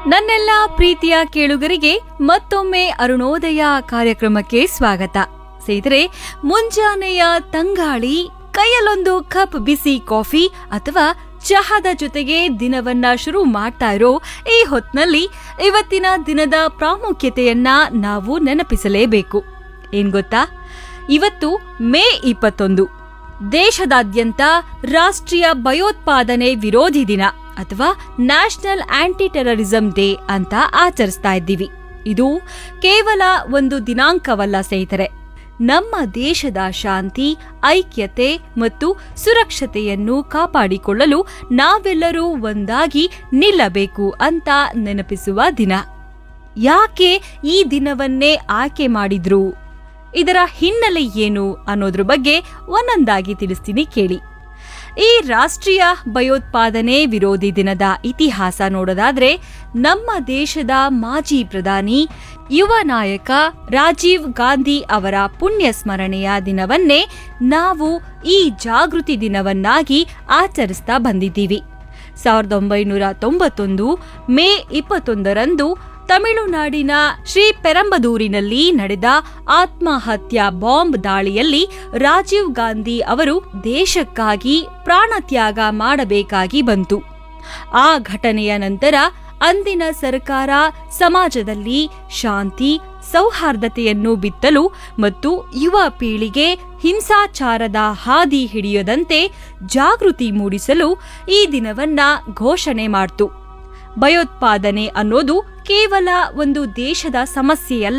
ನನ್ನೆಲ್ಲ ಪ್ರೀತಿಯ ಕೇಳುಗರಿಗೆ ಮತ್ತೊಮ್ಮೆ ಅರುಣೋದಯ ಕಾರ್ಯಕ್ರಮಕ್ಕೆ ಸ್ವಾಗತ ಸ್ನೇಹಿತರೆ ಮುಂಜಾನೆಯ ತಂಗಾಳಿ ಕೈಯಲ್ಲೊಂದು ಕಪ್ ಬಿಸಿ ಕಾಫಿ ಅಥವಾ ಚಹಾದ ಜೊತೆಗೆ ದಿನವನ್ನ ಶುರು ಮಾಡ್ತಾ ಇರೋ ಈ ಹೊತ್ನಲ್ಲಿ ಇವತ್ತಿನ ದಿನದ ಪ್ರಾಮುಖ್ಯತೆಯನ್ನ ನಾವು ನೆನಪಿಸಲೇಬೇಕು ಏನ್ ಗೊತ್ತಾ ಇವತ್ತು ಮೇ ಇಪ್ಪತ್ತೊಂದು ದೇಶದಾದ್ಯಂತ ರಾಷ್ಟ್ರೀಯ ಭಯೋತ್ಪಾದನೆ ವಿರೋಧಿ ದಿನ ಅಥವಾ ನ್ಯಾಷನಲ್ ಆಂಟಿ ಟೆರರಿಸಂ ಡೇ ಅಂತ ಆಚರಿಸ್ತಾ ಇದ್ದೀವಿ ಇದು ಕೇವಲ ಒಂದು ದಿನಾಂಕವಲ್ಲ ಸ್ನೇಹಿತರೆ ನಮ್ಮ ದೇಶದ ಶಾಂತಿ ಐಕ್ಯತೆ ಮತ್ತು ಸುರಕ್ಷತೆಯನ್ನು ಕಾಪಾಡಿಕೊಳ್ಳಲು ನಾವೆಲ್ಲರೂ ಒಂದಾಗಿ ನಿಲ್ಲಬೇಕು ಅಂತ ನೆನಪಿಸುವ ದಿನ ಯಾಕೆ ಈ ದಿನವನ್ನೇ ಆಯ್ಕೆ ಮಾಡಿದ್ರು ಇದರ ಹಿನ್ನೆಲೆ ಏನು ಅನ್ನೋದ್ರ ಬಗ್ಗೆ ಒಂದೊಂದಾಗಿ ತಿಳಿಸ್ತೀನಿ ಕೇಳಿ ಈ ರಾಷ್ಟ್ರೀಯ ಭಯೋತ್ಪಾದನೆ ವಿರೋಧಿ ದಿನದ ಇತಿಹಾಸ ನೋಡೋದಾದ್ರೆ ನಮ್ಮ ದೇಶದ ಮಾಜಿ ಪ್ರಧಾನಿ ಯುವ ನಾಯಕ ರಾಜೀವ್ ಗಾಂಧಿ ಅವರ ಪುಣ್ಯ ಸ್ಮರಣೆಯ ದಿನವನ್ನೇ ನಾವು ಈ ಜಾಗೃತಿ ದಿನವನ್ನಾಗಿ ಆಚರಿಸ್ತಾ ಬಂದಿದ್ದೀವಿ ಸಾವಿರದ ಒಂಬೈನೂರ ತೊಂಬತ್ತೊಂದು ಮೇ ಇಪ್ಪತ್ತೊಂದರಂದು ತಮಿಳುನಾಡಿನ ಶ್ರೀ ಪೆರಂಬದೂರಿನಲ್ಲಿ ನಡೆದ ಆತ್ಮಹತ್ಯಾ ಬಾಂಬ್ ದಾಳಿಯಲ್ಲಿ ರಾಜೀವ್ ಗಾಂಧಿ ಅವರು ದೇಶಕ್ಕಾಗಿ ಪ್ರಾಣತ್ಯಾಗ ಮಾಡಬೇಕಾಗಿ ಬಂತು ಆ ಘಟನೆಯ ನಂತರ ಅಂದಿನ ಸರ್ಕಾರ ಸಮಾಜದಲ್ಲಿ ಶಾಂತಿ ಸೌಹಾರ್ದತೆಯನ್ನು ಬಿತ್ತಲು ಮತ್ತು ಯುವ ಪೀಳಿಗೆ ಹಿಂಸಾಚಾರದ ಹಾದಿ ಹಿಡಿಯದಂತೆ ಜಾಗೃತಿ ಮೂಡಿಸಲು ಈ ದಿನವನ್ನ ಘೋಷಣೆ ಮಾಡ್ತು ಭಯೋತ್ಪಾದನೆ ಅನ್ನೋದು ಕೇವಲ ಒಂದು ದೇಶದ ಸಮಸ್ಯೆಯಲ್ಲ